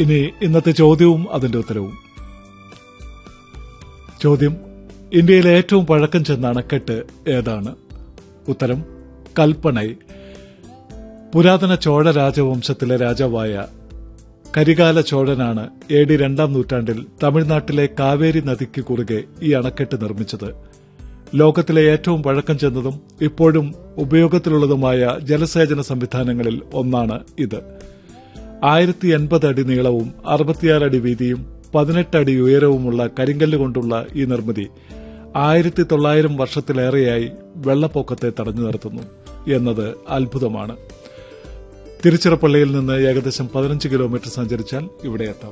ഇനി ഇന്നത്തെ ചോദ്യവും അതിന്റെ ഉത്തരവും ചോദ്യം ഇന്ത്യയിലെ ഏറ്റവും പഴക്കം ചെന്ന അണക്കെട്ട് ഏതാണ് ഉത്തരം കൽപ്പനൈ പുരാതന ചോഴ രാജവംശത്തിലെ രാജാവായ കരികാല ചോഴനാണ് എ ഡി രണ്ടാം നൂറ്റാണ്ടിൽ തമിഴ്നാട്ടിലെ കാവേരി നദിക്ക് കുറുകെ ഈ അണക്കെട്ട് നിർമ്മിച്ചത് ലോകത്തിലെ ഏറ്റവും പഴക്കം ചെന്നതും ഇപ്പോഴും ഉപയോഗത്തിലുള്ളതുമായ ജലസേചന സംവിധാനങ്ങളിൽ ഒന്നാണ് ഇത് ആയിരത്തി എൺപത് അടി നീളവും അറുപത്തിയാറ് അടി വീതിയും പതിനെട്ട് അടി ഉയരവുമുള്ള കരിങ്കല്ല് കൊണ്ടുള്ള ഈ നിർമ്മിതി ആയിരത്തി തൊള്ളായിരം വർഷത്തിലേറെയായി വെള്ളപ്പൊക്കത്തെ തടഞ്ഞു നിർത്തുന്നു എന്നത് അത്ഭുതമാണ് തിരുച്ചിറപ്പള്ളിയിൽ നിന്ന് ഏകദേശം പതിനഞ്ച് കിലോമീറ്റർ സഞ്ചരിച്ചാൽ ഇവിടെ എത്താം